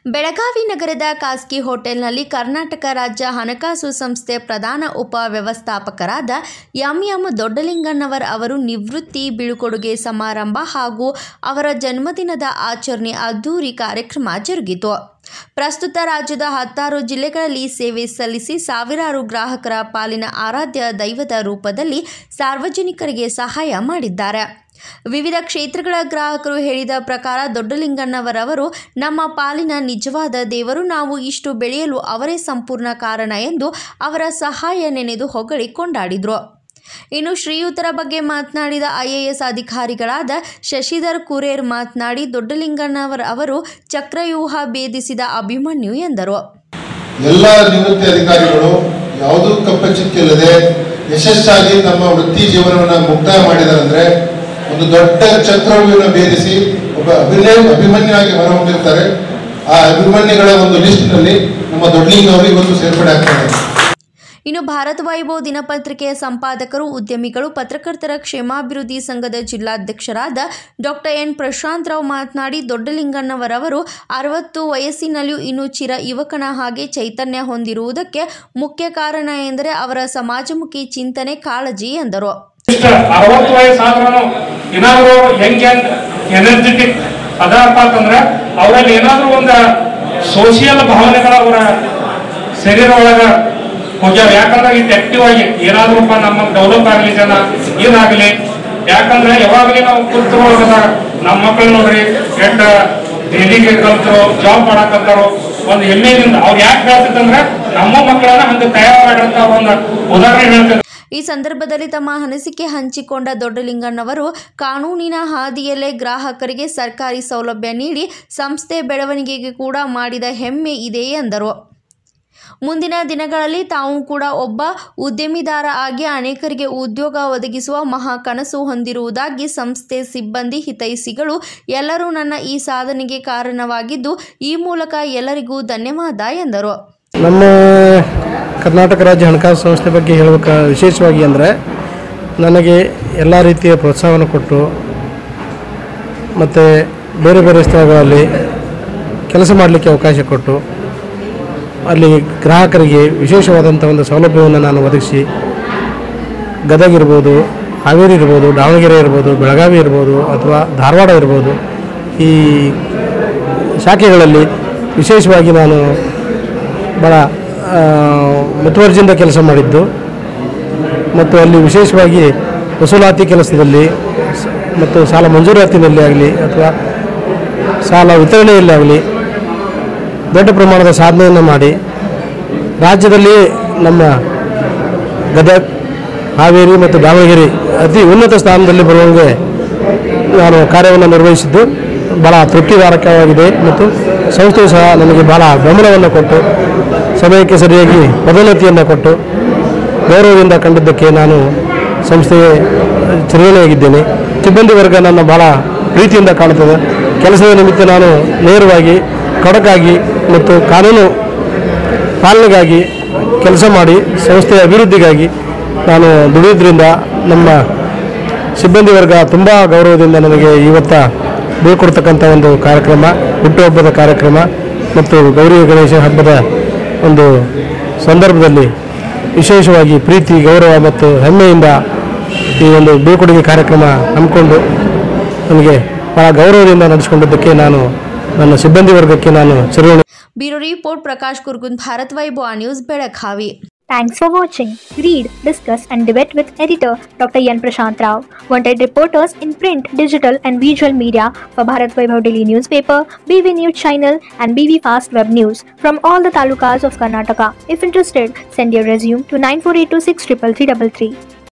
ಬೆಳಗಾವಿ ನಗರದ ಖಾಸಗಿ ಹೋಟೆಲ್ನಲ್ಲಿ ಕರ್ನಾಟಕ ರಾಜ್ಯ ಹಣಕಾಸು ಸಂಸ್ಥೆ ಪ್ರಧಾನ ಉಪ ವ್ಯವಸ್ಥಾಪಕರಾದ ಎಂ ಎಂ ದೊಡ್ಡಲಿಂಗಣ್ಣವರ್ ಅವರು ನಿವೃತ್ತಿ ಬೀಳ್ಕೊಡುಗೆ ಸಮಾರಂಭ ಹಾಗೂ ಅವರ ಜನ್ಮದಿನದ ಆಚರಣೆ ಅದ್ದೂರಿ ಕಾರ್ಯಕ್ರಮ ಜರುಗಿತು ಪ್ರಸ್ತುತ ರಾಜ್ಯದ ಹತ್ತಾರು ಜಿಲ್ಲೆಗಳಲ್ಲಿ ಸೇವೆ ಸಲ್ಲಿಸಿ ಸಾವಿರಾರು ಗ್ರಾಹಕರ ಪಾಲಿನ ಆರಾಧ್ಯ ದೈವದ ರೂಪದಲ್ಲಿ ಸಾರ್ವಜನಿಕರಿಗೆ ಸಹಾಯ ಮಾಡಿದ್ದಾರೆ ವಿವಿಧ ಕ್ಷೇತ್ರಗಳ ಗ್ರಾಹಕರು ಹೇಳಿದ ಪ್ರಕಾರ ದೊಡ್ಡಲಿಂಗಣ್ಣವರವರು ನಮ್ಮ ಪಾಲಿನ ನಿಜವಾದ ದೇವರು ನಾವು ಇಷ್ಟು ಬೆಳೆಯಲು ಅವರೇ ಸಂಪೂರ್ಣ ಕಾರಣ ಎಂದು ಅವರ ಸಹಾಯ ನೆನೆದು ಹೊಗಳಿ ಕೊಂಡಾಡಿದರು ಇನ್ನು ಶ್ರೀಯುತರ ಬಗ್ಗೆ ಮಾತನಾಡಿದ ಐಎಎಸ್ ಅಧಿಕಾರಿಗಳಾದ ಶಶಿಧರ್ ಕುರೇರ್ ಮಾತನಾಡಿ ದೊಡ್ಡಲಿಂಗಣ್ಣವರ ಅವರು ಚಕ್ರವ್ಯೂಹ ಭೇದಿಸಿದ ಅಭಿಮನ್ಯು ಎಂದರು ಎಲ್ಲ ನಿವೃತ್ತಿ ಅಧಿಕಾರಿಗಳು ಯಾವುದೂ ಕಪ್ಪಚಿಕ್ಕಿಲ್ಲದೆ ಯಶಸ್ಸಾಗಿ ತಮ್ಮ ವೃತ್ತಿ ಜೀವನವನ್ನು ಮುಕ್ತಾಯ ಮಾಡಿದ್ದಾರೆ ಅಂದ್ರೆ ಒಂದು ದೊಡ್ಡ ಚಕ್ರವ್ಯೂಹನ ಭೇದಿಸಿ ಒಬ್ಬ ಅಭಿನಯ ಅಭಿಮನ್ಯಾಗಿ ಹೊರಹೊಮ್ಮಿರ್ತಾರೆ ಆ ಅಭಿಮನ್ಯುಗಳ ಒಂದು ಲಿಸ್ಟ್ನಲ್ಲಿ ನಮ್ಮ ದೊಡ್ಡಲಿಂಗವರು ಇವತ್ತು ಸೇರ್ಪಡೆ ಆಗ್ತಾರೆ ಇನ್ನು ಭಾರತ್ ವೈಭವ್ ದಿನಪತ್ರಿಕೆಯ ಸಂಪಾದಕರು ಉದ್ಯಮಿಗಳು ಪತ್ರಕರ್ತರ ಕ್ಷೇಮಾಭಿವೃದ್ಧಿ ಸಂಘದ ಜಿಲ್ಲಾಧ್ಯಕ್ಷರಾದ ಡಾಕ್ಟರ್ ಎನ್ ಪ್ರಶಾಂತ್ ರಾವ್ ಮಾತನಾಡಿ ದೊಡ್ಡಲಿಂಗಣ್ಣವರವರು ಅರವತ್ತು ವಯಸ್ಸಿನಲ್ಲಿಯೂ ಇನ್ನೂ ಚಿರ ಯುವಕನ ಹಾಗೆ ಚೈತನ್ಯ ಹೊಂದಿರುವುದಕ್ಕೆ ಮುಖ್ಯ ಕಾರಣ ಎಂದರೆ ಅವರ ಸಮಾಜಮುಖಿ ಚಿಂತನೆ ಕಾಳಜಿ ಎಂದರು ಇಷ್ಟ ಅರವತ್ತು ವಯಸ್ಸಾದ್ರೂ ಏನಾದ್ರು ಯಂಗ್ ಯಂಗ್ ಎನರ್ಜೆಟಿಕ್ ಅದಾರಪ್ಪ ಅಂತಂದ್ರೆ ಅವರಲ್ಲಿ ಏನಾದ್ರೂ ಒಂದು ಸೋಷಿಯಲ್ ಭಾವನೆಗಳ ಅವರ ಶರೀರ ಒಳಗ ಹೋಗ್ಯಾವ ಯಾಕಂದ್ರೆ ಇದು ಆಕ್ಟಿವ್ ಆಗಿ ಏನಾದ್ರೂಪ ನಮ್ಮ ಡೆವಲಪ್ ಆಗಲಿ ಜನ ಏನಾಗಲಿ ಯಾಕಂದ್ರೆ ಯಾವಾಗಲೇ ನಾವು ಕೂತ್ರು ಒಳಗದ ನಮ್ಮ ಮಕ್ಕಳು ನೋಡ್ರಿ ಎಟ್ಟ ಡೈಲಿಗೆ ಕಲ್ತರು ಜಾಬ್ ಮಾಡಕತ್ತಾರೋ ಒಂದು ಹೆಮ್ಮೆಯಿಂದ ಅವ್ರು ಯಾಕೆ ಹೇಳ್ತಿತ್ತಂದ್ರೆ ನಮ್ಮ ಮಕ್ಕಳನ್ನ ಹಂಗ ತಯಾರು ಮಾಡಿರಂತ ಒಂದು ಉದಾಹರಣೆ ಹೇಳ್ತಾರೆ ಈ ಸಂದರ್ಭದಲ್ಲಿ ತಮ್ಮ ಅನಿಸಿಕೆ ಹಂಚಿಕೊಂಡ ದೊಡ್ಡಲಿಂಗಣ್ಣವರು ಕಾನೂನಿನ ಹಾದಿಯಲ್ಲೇ ಗ್ರಾಹಕರಿಗೆ ಸರ್ಕಾರಿ ಸೌಲಭ್ಯ ನೀಡಿ ಸಂಸ್ಥೆ ಬೆಳವಣಿಗೆಗೆ ಕೂಡ ಮಾಡಿದ ಹೆಮ್ಮೆ ಇದೆ ಎಂದರು ಮುಂದಿನ ದಿನಗಳಲ್ಲಿ ತಾವು ಕೂಡ ಒಬ್ಬ ಉದ್ಯಮಿದಾರ ಆಗಿ ಅನೇಕರಿಗೆ ಉದ್ಯೋಗ ಒದಗಿಸುವ ಮಹಾ ಕನಸು ಹೊಂದಿರುವುದಾಗಿ ಸಂಸ್ಥೆ ಸಿಬ್ಬಂದಿ ಹಿತೈಷಿಗಳು ಎಲ್ಲರೂ ನನ್ನ ಈ ಸಾಧನೆಗೆ ಕಾರಣವಾಗಿದ್ದು ಈ ಮೂಲಕ ಎಲ್ಲರಿಗೂ ಧನ್ಯವಾದ ಎಂದರು ನಮ್ಮ ಕರ್ನಾಟಕ ರಾಜ್ಯ ಹಣಕಾಸು ಸಂಸ್ಥೆ ಬಗ್ಗೆ ಹೇಳಬೇಕು ವಿಶೇಷವಾಗಿ ಅಂದರೆ ನನಗೆ ಎಲ್ಲ ರೀತಿಯ ಪ್ರೋತ್ಸಾಹವನ್ನು ಕೊಟ್ಟು ಮತ್ತು ಬೇರೆ ಬೇರೆ ಸ್ಥಳಗಳಲ್ಲಿ ಕೆಲಸ ಮಾಡಲಿಕ್ಕೆ ಅವಕಾಶ ಕೊಟ್ಟು ಅಲ್ಲಿ ಗ್ರಾಹಕರಿಗೆ ವಿಶೇಷವಾದಂಥ ಒಂದು ಸೌಲಭ್ಯವನ್ನು ನಾನು ಒದಗಿಸಿ ಗದಗ ಇರ್ಬೋದು ಹಾವೇರಿ ಇರ್ಬೋದು ದಾವಣಗೆರೆ ಇರ್ಬೋದು ಬೆಳಗಾವಿ ಇರ್ಬೋದು ಅಥವಾ ಧಾರವಾಡ ಇರ್ಬೋದು ಈ ಶಾಖೆಗಳಲ್ಲಿ ವಿಶೇಷವಾಗಿ ನಾನು ಭಾಳ ಆ, ಮುತುವರ್ಜಿಯಿಂದ ಕೆಲಸ ಮಾಡಿದ್ದು ಮತ್ತು ಅಲ್ಲಿ ವಿಶೇಷವಾಗಿ ವಸೂಲಾತಿ ಕೆಲಸದಲ್ಲಿ ಸ- ಮತ್ತು ಸಾಲ ಮಂಜೂರಾತಿನಲ್ಲಿ ಆಗಲಿ ಅಥವಾ ಸಾಲ ವಿತರಣೆಯಲ್ಲಿ ಆಗಲಿ ದೊಡ್ಡ ಪ್ರಮಾಣದ ಸಾಧನೆಯನ್ನು ಮಾಡಿ ರಾಜ್ಯದಲ್ಲಿ ನಮ್ಮ ಗದಗ ಹಾವೇರಿ ಮತ್ತು ದಾವಣಗೆರೆ ಅತಿ ಉನ್ನತ ಸ್ಥಾನದಲ್ಲಿ ಬರುವಂಗೆ ನಾನು ಕಾರ್ಯವನ್ನು ನಿರ್ವಹಿಸಿದ್ದು ಭಾಳ ತೃಪ್ತಿದಾಯಕವಾಗಿದೆ ಮತ್ತು ಸಂಸ್ಥೆಯು ಸಹ ನನಗೆ ಭಾಳ ಬೆಂಬಲವನ್ನು ಕೊಟ್ಟು ಸಮಯಕ್ಕೆ ಸರಿಯಾಗಿ ಪದೋನ್ನತಿಯನ್ನು ಕೊಟ್ಟು ಗೌರವದಿಂದ ಕಂಡಿದ್ದಕ್ಕೆ ನಾನು ಸಂಸ್ಥೆಗೆ ಚಿರಋಣಿಯಾಗಿದ್ದೇನೆ ಸಿಬ್ಬಂದಿ ವರ್ಗ ನನ್ನ ಭಾಳ ಪ್ರೀತಿಯಿಂದ ಕಾಣುತ್ತದೆ ಕೆಲಸದ ನಿಮಿತ್ತ ನಾನು ನೇರವಾಗಿ ಖಡಕಾಗಿ ಮತ್ತು ಕಾನೂನು ಪಾಲನೆಗಾಗಿ ಕೆಲಸ ಮಾಡಿ ಸಂಸ್ಥೆಯ ಅಭಿವೃದ್ಧಿಗಾಗಿ ನಾನು ದುಡಿಯೋದ್ರಿಂದ ನಮ್ಮ ಸಿಬ್ಬಂದಿ ವರ್ಗ ತುಂಬ ಗೌರವದಿಂದ ನನಗೆ ಇವತ್ತ ಬೀಳ್ಕೊಡ್ತಕ್ಕಂಥ ಒಂದು ಕಾರ್ಯಕ್ರಮ ಹುಟ್ಟುಹಬ್ಬದ ಕಾರ್ಯಕ್ರಮ ಮತ್ತು ಗೌರಿ ಗಣೇಶ ಹಬ್ಬದ ಒಂದು ಸಂದರ್ಭದಲ್ಲಿ ವಿಶೇಷವಾಗಿ ಪ್ರೀತಿ ಗೌರವ ಮತ್ತು ಹೆಮ್ಮೆಯಿಂದ ಈ ಒಂದು ಬೀಳ್ಕೊಡುಗೆ ಕಾರ್ಯಕ್ರಮ ಹಮ್ಮಿಕೊಂಡು ನನಗೆ ಭಾಳ ಗೌರವದಿಂದ ನಡೆಸಿಕೊಂಡಿದ್ದಕ್ಕೆ ನಾನು ನನ್ನ ಸಿಬ್ಬಂದಿ ವರ್ಗಕ್ಕೆ ನಾನು ಚಿರಋಣಿ bureau report Prakash Kurgun Bharat Vaibhava news Belagavi Thanks for watching. Read, discuss, and debate with editor Dr. Yan Prashant Rao. Wanted reporters in print, digital, and visual media for Bharat Vaibhav Daily newspaper, BV News channel, and BV Fast Web News from all the talukas of Karnataka. If interested, send your resume to 9482633333.